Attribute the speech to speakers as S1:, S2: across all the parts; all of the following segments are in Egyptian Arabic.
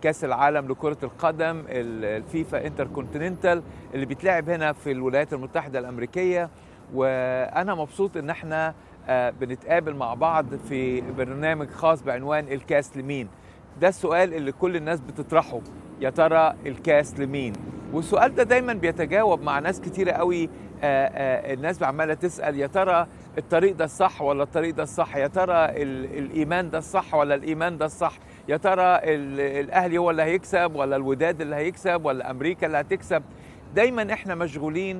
S1: كاس العالم لكرة القدم ال- الفيفا انتر كونتيننتال اللي بيتلعب هنا في الولايات المتحدة الأمريكية وأنا مبسوط إن احنا آه، بنتقابل مع بعض في برنامج خاص بعنوان الكاس لمين ده السؤال اللي كل الناس بتطرحه يا ترى الكاس لمين والسؤال ده دايما بيتجاوب مع ناس كتيرة قوي آه، آه، الناس عمالة تسأل يا ترى الطريق ده الصح ولا الطريق ده الصح يا ترى ال- الإيمان ده الصح ولا الإيمان ده الصح يا ترى ال- الأهلي هو اللي هيكسب ولا الوداد اللي هيكسب ولا أمريكا اللي هتكسب دايما احنا مشغولين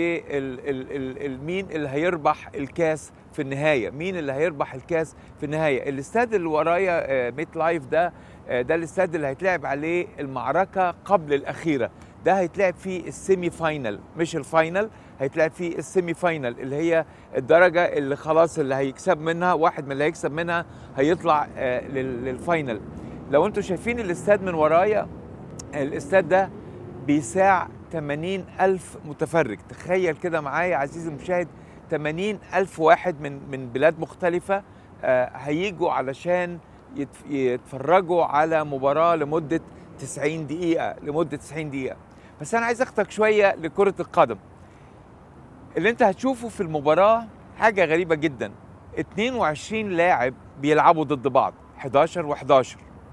S1: بالمين اللي هيربح الكاس في النهايه مين اللي هيربح الكاس في النهايه الاستاد اللي ورايا آه، ميت لايف ده آه، ده الاستاد اللي هيتلعب عليه المعركه قبل الاخيره ده هيتلعب فيه السيمي فاينل مش الفاينل هيتلعب فيه السيمي فاينل اللي هي الدرجه اللي خلاص اللي هيكسب منها واحد من اللي هيكسب منها هيطلع آه، لل- للفاينل لو انتم شايفين الاستاد من ورايا الاستاد ده بيساع 80 ألف متفرج تخيل كده معايا عزيزي المشاهد 80 ألف واحد من من بلاد مختلفة آه، هيجوا علشان يتف- يتفرجوا على مباراة لمدة 90 دقيقة لمدة 90 دقيقة بس أنا عايز أخدك شوية لكرة القدم اللي أنت هتشوفه في المباراة حاجة غريبة جدا 22 لاعب بيلعبوا ضد بعض 11 و11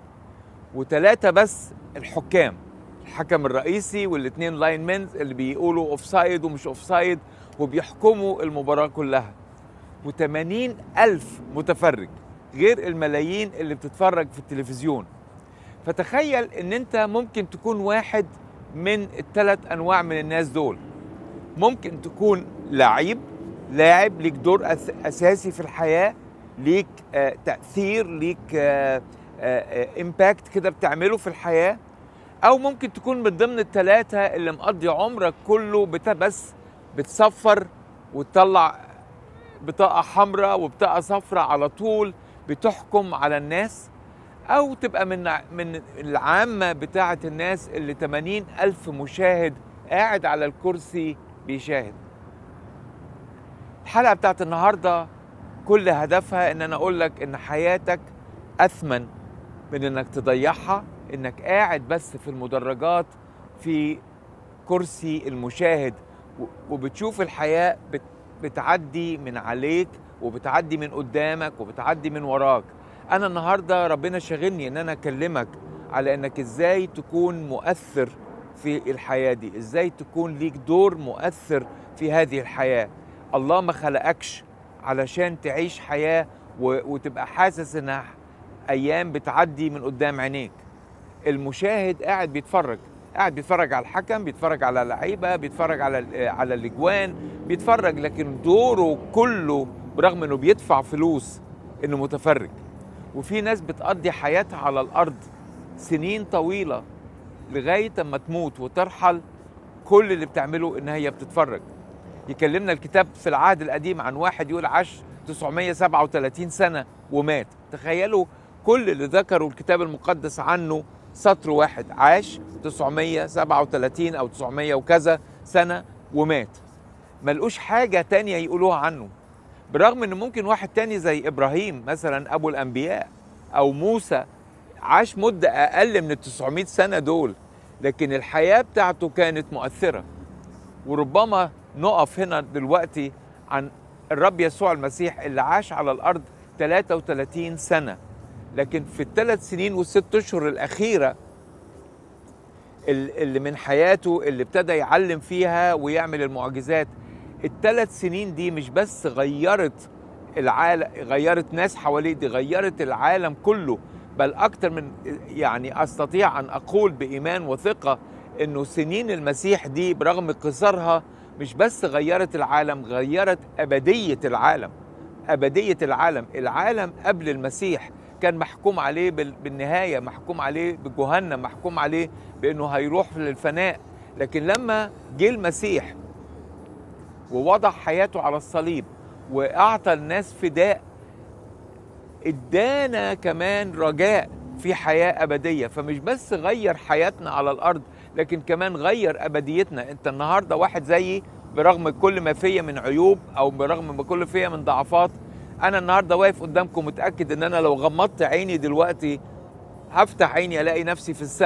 S1: وثلاثة بس الحكام الحكم الرئيسي والاثنين لاين مينز اللي بيقولوا اوف سايد ومش اوف سايد وبيحكموا المباراة كلها و80 ألف متفرج غير الملايين اللي بتتفرج في التلفزيون فتخيل ان انت ممكن تكون واحد من الثلاث انواع من الناس دول ممكن تكون لعيب لاعب ليك دور أس- اساسي في الحياه ليك آه تاثير ليك آه آه امباكت كده بتعمله في الحياه او ممكن تكون من ضمن الثلاثه اللي مقضي عمرك كله بت- بس بتصفر وتطلع بطاقه حمراء وبطاقه صفراء على طول بتحكم على الناس او تبقى من من العامه بتاعه الناس اللي 80 الف مشاهد قاعد على الكرسي بيشاهد الحلقه بتاعت النهارده كل هدفها ان انا اقول لك ان حياتك اثمن من انك تضيعها انك قاعد بس في المدرجات في كرسي المشاهد و- وبتشوف الحياه بت- بتعدي من عليك وبتعدي من قدامك وبتعدي من وراك انا النهارده ربنا شاغلني ان انا اكلمك على انك ازاي تكون مؤثر في الحياه دي ازاي تكون ليك دور مؤثر في هذه الحياه الله ما خلقكش علشان تعيش حياه و- وتبقى حاسس انها ايام بتعدي من قدام عينيك المشاهد قاعد بيتفرج قاعد بيتفرج على الحكم بيتفرج على اللعيبه بيتفرج على ال- على الاجوان بيتفرج لكن دوره كله برغم انه بيدفع فلوس انه متفرج وفي ناس بتقضي حياتها على الارض سنين طويله لغايه اما تموت وترحل كل اللي بتعمله ان هي بتتفرج يكلمنا الكتاب في العهد القديم عن واحد يقول عاش 937 سنه ومات تخيلوا كل اللي ذكروا الكتاب المقدس عنه سطر واحد عاش 937 او 900 وكذا سنه ومات ملقوش حاجه تانية يقولوها عنه برغم ان ممكن واحد تاني زي ابراهيم مثلا ابو الانبياء او موسى عاش مده اقل من ال 900 سنه دول لكن الحياه بتاعته كانت مؤثره وربما نقف هنا دلوقتي عن الرب يسوع المسيح اللي عاش على الارض 33 سنه لكن في الثلاث سنين والست اشهر الاخيره ال- اللي من حياته اللي ابتدى يعلم فيها ويعمل المعجزات الثلاث سنين دي مش بس غيرت العالم غيرت ناس حواليه دي غيرت العالم كله بل اكتر من يعني استطيع ان اقول بايمان وثقه انه سنين المسيح دي برغم قصرها مش بس غيرت العالم غيرت ابديه العالم ابديه العالم العالم قبل المسيح كان محكوم عليه بال- بالنهايه محكوم عليه بجهنم محكوم عليه بانه هيروح للفناء لكن لما جه المسيح ووضع حياته على الصليب واعطى الناس فداء ادانا كمان رجاء في حياه ابديه فمش بس غير حياتنا على الارض لكن كمان غير ابديتنا انت النهارده واحد زيي برغم كل ما فيا من عيوب او برغم ما كل فيا من ضعفات انا النهارده واقف قدامكم متاكد ان انا لو غمضت عيني دلوقتي هفتح عيني الاقي نفسي في السقف